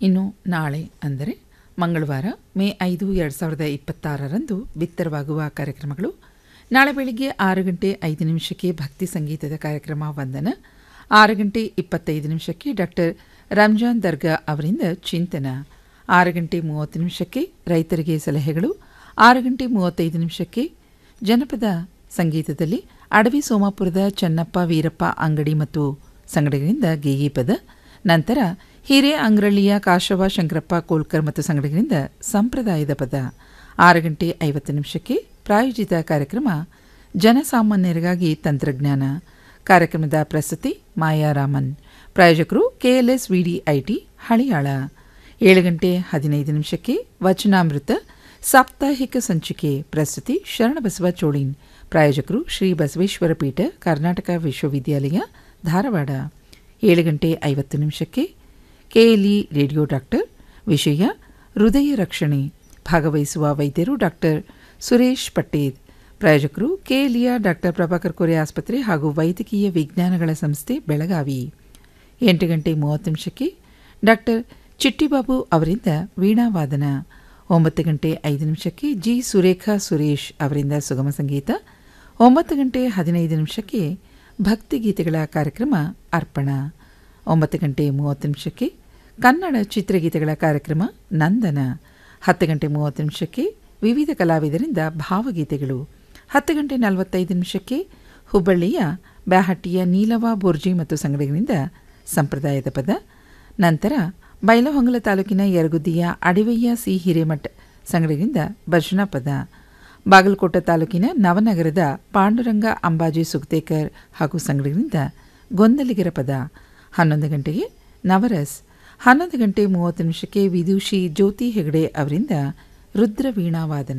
ಇನ್ನು ನಾಳೆ ಅಂದರೆ ಮಂಗಳವಾರ ಮೇ ಐದು ಎರಡು ಸಾವಿರದ ಇಪ್ಪತ್ತಾರರಂದು ಬಿತ್ತರವಾಗುವ ಕಾರ್ಯಕ್ರಮಗಳು ನಾಳೆ ಬೆಳಿಗ್ಗೆ ಆರು ಗಂಟೆ ಐದು ನಿಮಿಷಕ್ಕೆ ಭಕ್ತಿ ಸಂಗೀತದ ಕಾರ್ಯಕ್ರಮ ವಂದನ ಆರು ಗಂಟೆ ಇಪ್ಪತ್ತೈದು ನಿಮಿಷಕ್ಕೆ ಡಾಕ್ಟರ್ ರಂಜಾನ್ ದರ್ಗಾ ಅವರಿಂದ ಚಿಂತನ ಆರು ಗಂಟೆ ಮೂವತ್ತು ನಿಮಿಷಕ್ಕೆ ರೈತರಿಗೆ ಸಲಹೆಗಳು ಆರು ಗಂಟೆ ಮೂವತ್ತೈದು ನಿಮಿಷಕ್ಕೆ ಜನಪದ ಸಂಗೀತದಲ್ಲಿ ಅಡವಿ ಸೋಮಾಪುರದ ಚನ್ನಪ್ಪ ವೀರಪ್ಪ ಅಂಗಡಿ ಮತ್ತು ಸಂಗಡಿಗರಿಂದ ಗೇಯಿ ಪದ ನಂತರ ಹಿರೇ ಅಂಗ್ರಳ್ಳಿಯ ಕಾಶವ ಶಂಕರಪ್ಪ ಕೋಲ್ಕರ್ ಮತ್ತು ಸಂಗಡಿಗರಿಂದ ಸಂಪ್ರದಾಯದ ಪದ ಆರು ಗಂಟೆ ಐವತ್ತು ನಿಮಿಷಕ್ಕೆ ಪ್ರಾಯೋಜಿತ ಕಾರ್ಯಕ್ರಮ ಜನಸಾಮಾನ್ಯರಿಗಾಗಿ ತಂತ್ರಜ್ಞಾನ ಕಾರ್ಯಕ್ರಮದ ಪ್ರಸ್ತುತಿ ಮಾಯಾರಾಮನ್ ಪ್ರಾಯೋಜಕರು ಕೆಎಲ್ಎಸ್ ವಿಡಿಐಟಿ ಹಳಿಯಾಳ ಏಳು ಗಂಟೆ ಹದಿನೈದು ನಿಮಿಷಕ್ಕೆ ವಚನಾಮೃತ ಸಾಪ್ತಾಹಿಕ ಸಂಚಿಕೆ ಪ್ರಸ್ತುತಿ ಶರಣಬಸವ ಚೋಳಿನ್ ಪ್ರಾಯೋಜಕರು ಶ್ರೀ ಬಸವೇಶ್ವರ ಪೀಠ ಕರ್ನಾಟಕ ವಿಶ್ವವಿದ್ಯಾಲಯ ಧಾರವಾಡ ಏಳು ಗಂಟೆ ಐವತ್ತು ನಿಮಿಷಕ್ಕೆ ಕೆಎಲ್ಇ ರೇಡಿಯೋ ಡಾಕ್ಟರ್ ವಿಷಯ ಹೃದಯ ರಕ್ಷಣೆ ಭಾಗವಹಿಸುವ ವೈದ್ಯರು ಡಾಕ್ಟರ್ ಸುರೇಶ್ ಪಟ್ಟೇದ್ ಪ್ರಾಯೋಜಕರು ಕೆಎಲ್ಇಯ ಡಾಕ್ಟರ್ ಪ್ರಭಾಕರ್ ಕೊರೆ ಆಸ್ಪತ್ರೆ ಹಾಗೂ ವೈದ್ಯಕೀಯ ವಿಜ್ಞಾನಗಳ ಸಂಸ್ಥೆ ಬೆಳಗಾವಿ ಎಂಟು ಗಂಟೆ ಮೂವತ್ತು ನಿಮಿಷಕ್ಕೆ ಡಾಕ್ಟರ್ ಚಿಟ್ಟಿಬಾಬು ಅವರಿಂದ ವೀಣಾವಾದನ ಒಂಬತ್ತು ಗಂಟೆ ಐದು ನಿಮಿಷಕ್ಕೆ ಜಿ ಸುರೇಖಾ ಸುರೇಶ್ ಅವರಿಂದ ಸುಗಮ ಸಂಗೀತ ಒಂಬತ್ತು ಗಂಟೆ ಹದಿನೈದು ನಿಮಿಷಕ್ಕೆ ಭಕ್ತಿಗೀತೆಗಳ ಕಾರ್ಯಕ್ರಮ ಅರ್ಪಣ ಒಂಬತ್ತು ಗಂಟೆ ಮೂವತ್ತು ನಿಮಿಷಕ್ಕೆ ಕನ್ನಡ ಚಿತ್ರಗೀತೆಗಳ ಕಾರ್ಯಕ್ರಮ ನಂದನ ಹತ್ತು ಗಂಟೆ ಮೂವತ್ತು ನಿಮಿಷಕ್ಕೆ ವಿವಿಧ ಕಲಾವಿದರಿಂದ ಭಾವಗೀತೆಗಳು ಹತ್ತು ಗಂಟೆ ನಲವತ್ತೈದು ನಿಮಿಷಕ್ಕೆ ಹುಬ್ಬಳ್ಳಿಯ ಬ್ಯಾಹಟ್ಟಿಯ ನೀಲವ ಬೋರ್ಜಿ ಮತ್ತು ಸಂಗಡಿಗರಿಂದ ಸಂಪ್ರದಾಯದ ಪದ ನಂತರ ಬೈಲಹೊಂಗಲ ತಾಲೂಕಿನ ಯರಗುದ್ದಿಯ ಅಡಿವಯ್ಯ ಸಿ ಹಿರೇಮಠ್ ಸಂಗಡಿಗರಿಂದ ಭಜನಾ ಪದ ಬಾಗಲಕೋಟೆ ತಾಲೂಕಿನ ನವನಗರದ ಪಾಂಡುರಂಗ ಅಂಬಾಜಿ ಸುಗತೇಕರ್ ಹಾಗೂ ಸಂಗಡಿಗರಿಂದ ಗೊಂದಲಿಗರ ಪದ ಹನ್ನೊಂದು ಗಂಟೆಗೆ ನವರಸ್ ಹನ್ನೊಂದು ಗಂಟೆ ಮೂವತ್ತು ನಿಮಿಷಕ್ಕೆ ವಿದೂಷಿ ಜ್ಯೋತಿ ಹೆಗಡೆ ಅವರಿಂದ ರುದ್ರವೀಣಾವಾದನ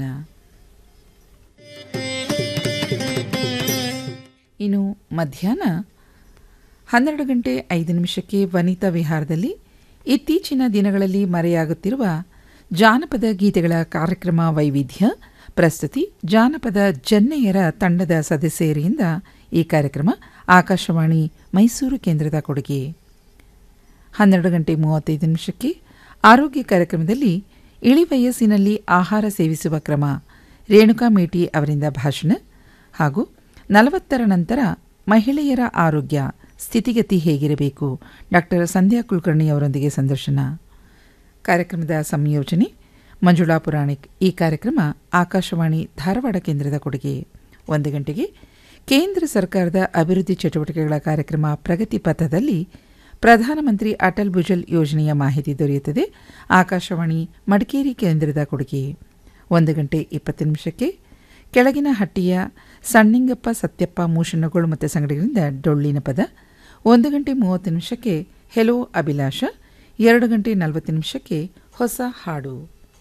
ಇನ್ನು ಮಧ್ಯಾಹ್ನ ಹನ್ನೆರಡು ಗಂಟೆ ಐದು ನಿಮಿಷಕ್ಕೆ ವನಿತಾ ವಿಹಾರದಲ್ಲಿ ಇತ್ತೀಚಿನ ದಿನಗಳಲ್ಲಿ ಮರೆಯಾಗುತ್ತಿರುವ ಜಾನಪದ ಗೀತೆಗಳ ಕಾರ್ಯಕ್ರಮ ವೈವಿಧ್ಯ ಪ್ರಸ್ತುತಿ ಜಾನಪದ ಜನ್ನೆಯರ ತಂಡದ ಸದಸ್ಯರಿಂದ ಈ ಕಾರ್ಯಕ್ರಮ ಆಕಾಶವಾಣಿ ಮೈಸೂರು ಕೇಂದ್ರದ ಕೊಡುಗೆ ಹನ್ನೆರಡು ಗಂಟೆ ಮೂವತ್ತೈದು ನಿಮಿಷಕ್ಕೆ ಆರೋಗ್ಯ ಕಾರ್ಯಕ್ರಮದಲ್ಲಿ ಇಳಿ ವಯಸ್ಸಿನಲ್ಲಿ ಆಹಾರ ಸೇವಿಸುವ ಕ್ರಮ ರೇಣುಕಾ ಮೇಟಿ ಅವರಿಂದ ಭಾಷಣ ಹಾಗೂ ನಲವತ್ತರ ನಂತರ ಮಹಿಳೆಯರ ಆರೋಗ್ಯ ಸ್ಥಿತಿಗತಿ ಹೇಗಿರಬೇಕು ಡಾಕ್ಟರ್ ಸಂಧ್ಯಾ ಕುಲಕರ್ಣಿ ಅವರೊಂದಿಗೆ ಸಂದರ್ಶನ ಕಾರ್ಯಕ್ರಮದ ಸಂಯೋಜನೆ ಮಂಜುಳಾ ಪುರಾಣಿಕ್ ಈ ಕಾರ್ಯಕ್ರಮ ಆಕಾಶವಾಣಿ ಧಾರವಾಡ ಕೇಂದ್ರದ ಕೊಡುಗೆ ಒಂದು ಗಂಟೆಗೆ ಕೇಂದ್ರ ಸರ್ಕಾರದ ಅಭಿವೃದ್ಧಿ ಚಟುವಟಿಕೆಗಳ ಕಾರ್ಯಕ್ರಮ ಪ್ರಗತಿ ಪಥದಲ್ಲಿ ಪ್ರಧಾನಮಂತ್ರಿ ಅಟಲ್ ಭುಜಲ್ ಯೋಜನೆಯ ಮಾಹಿತಿ ದೊರೆಯುತ್ತದೆ ಆಕಾಶವಾಣಿ ಮಡಿಕೇರಿ ಕೇಂದ್ರದ ಕೊಡುಗೆ ಒಂದು ಗಂಟೆ ಇಪ್ಪತ್ತು ನಿಮಿಷಕ್ಕೆ ಕೆಳಗಿನ ಹಟ್ಟಿಯ ಸಣ್ಣಿಂಗಪ್ಪ ಸತ್ಯಪ್ಪ ಮೂಷಣ್ಣಗೋಳು ಮತ್ತು ಸಂಗಡಿಗರಿಂದ ಡೊಳ್ಳಿನ ಪದ ಒಂದು ಗಂಟೆ ಮೂವತ್ತು ನಿಮಿಷಕ್ಕೆ ಹೆಲೋ ಅಭಿಲಾಷ ಎರಡು ಗಂಟೆ ನಲವತ್ತು ನಿಮಿಷಕ್ಕೆ ಹೊಸ ಹಾಡು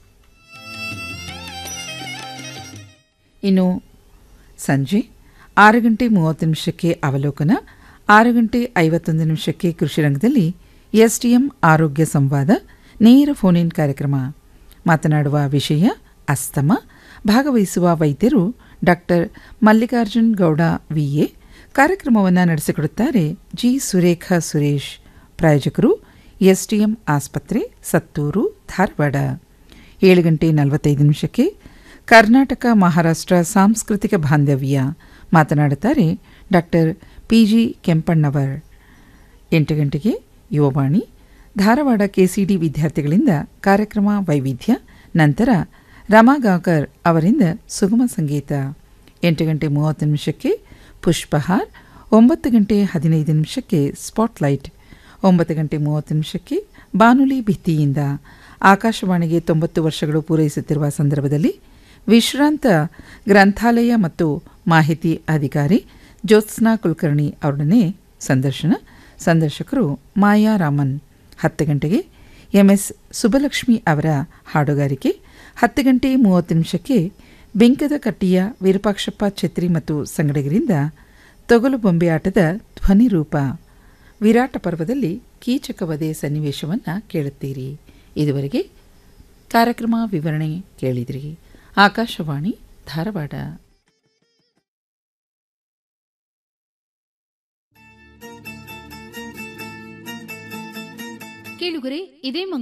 ಇನ್ನು ಸಂಜೆ ಆರು ಗಂಟೆ ಮೂವತ್ತು ನಿಮಿಷಕ್ಕೆ ಅವಲೋಕನ ಆರು ಗಂಟೆ ಐವತ್ತೊಂದು ನಿಮಿಷಕ್ಕೆ ಕೃಷಿ ರಂಗದಲ್ಲಿ ಎಸ್ಟಿಎಂ ಆರೋಗ್ಯ ಸಂವಾದ ನೇರ ಫೋನ್ ಇನ್ ಕಾರ್ಯಕ್ರಮ ಮಾತನಾಡುವ ವಿಷಯ ಅಸ್ತಮ ಭಾಗವಹಿಸುವ ವೈದ್ಯರು ಡಾಕ್ಟರ್ ಮಲ್ಲಿಕಾರ್ಜುನ್ ಗೌಡ ವಿಎ ಕಾರ್ಯಕ್ರಮವನ್ನು ನಡೆಸಿಕೊಡುತ್ತಾರೆ ಜಿ ಸುರೇಖಾ ಸುರೇಶ್ ಪ್ರಾಯೋಜಕರು ಎಸ್ಟಿಎಂ ಆಸ್ಪತ್ರೆ ಸತ್ತೂರು ಧಾರವಾಡ ಏಳು ಗಂಟೆ ನಲವತ್ತೈದು ನಿಮಿಷಕ್ಕೆ ಕರ್ನಾಟಕ ಮಹಾರಾಷ್ಟ್ರ ಸಾಂಸ್ಕೃತಿಕ ಬಾಂಧವ್ಯ ಮಾತನಾಡುತ್ತಾರೆ ಡಾಕ್ಟರ್ ಪಿ ಜಿ ಕೆಂಪಣ್ಣವರ್ ಎಂಟು ಗಂಟೆಗೆ ಯುವವಾಣಿ ಧಾರವಾಡ ಕೆಸಿಡಿ ವಿದ್ಯಾರ್ಥಿಗಳಿಂದ ಕಾರ್ಯಕ್ರಮ ವೈವಿಧ್ಯ ನಂತರ ರಮಾಗಾಂಕರ್ ಅವರಿಂದ ಸುಗಮ ಸಂಗೀತ ಎಂಟು ಗಂಟೆ ಮೂವತ್ತು ನಿಮಿಷಕ್ಕೆ ಪುಷ್ಪಹಾರ್ ಒಂಬತ್ತು ಗಂಟೆ ಹದಿನೈದು ನಿಮಿಷಕ್ಕೆ ಸ್ಪಾಟ್ಲೈಟ್ ಒಂಬತ್ತು ಗಂಟೆ ಮೂವತ್ತು ನಿಮಿಷಕ್ಕೆ ಬಾನುಲಿ ಭಿತ್ತಿಯಿಂದ ಆಕಾಶವಾಣಿಗೆ ತೊಂಬತ್ತು ವರ್ಷಗಳು ಪೂರೈಸುತ್ತಿರುವ ಸಂದರ್ಭದಲ್ಲಿ ವಿಶ್ರಾಂತ ಗ್ರಂಥಾಲಯ ಮತ್ತು ಮಾಹಿತಿ ಅಧಿಕಾರಿ ಜ್ಯೋತ್ಸ್ನಾ ಕುಲಕರ್ಣಿ ಅವರೊಡನೆ ಸಂದರ್ಶನ ಸಂದರ್ಶಕರು ಮಾಯಾ ರಾಮನ್ ಹತ್ತು ಗಂಟೆಗೆ ಎಂಎಸ್ ಸುಬ್ಬಲಕ್ಷ್ಮಿ ಅವರ ಹಾಡುಗಾರಿಕೆ ಹತ್ತು ಗಂಟೆ ಮೂವತ್ತು ನಿಮಿಷಕ್ಕೆ ಬೆಂಕದ ಕಟ್ಟಿಯ ವಿರೂಪಾಕ್ಷಪ್ಪ ಛತ್ರಿ ಮತ್ತು ಸಂಗಡಿಗರಿಂದ ತೊಗಲು ಬೊಂಬೆ ಆಟದ ಧ್ವನಿರೂಪ ವಿರಾಟ ಪರ್ವದಲ್ಲಿ ಕೀಚಕವಧೆ ಸನ್ನಿವೇಶವನ್ನು ಕೇಳುತ್ತೀರಿ ಇದುವರೆಗೆ ಕಾರ್ಯಕ್ರಮ ವಿವರಣೆ ಕೇಳಿದಿರಿ ಆಕಾಶವಾಣಿ ಧಾರವಾಡ ಕೇಳುಗರೆ ಇದೇ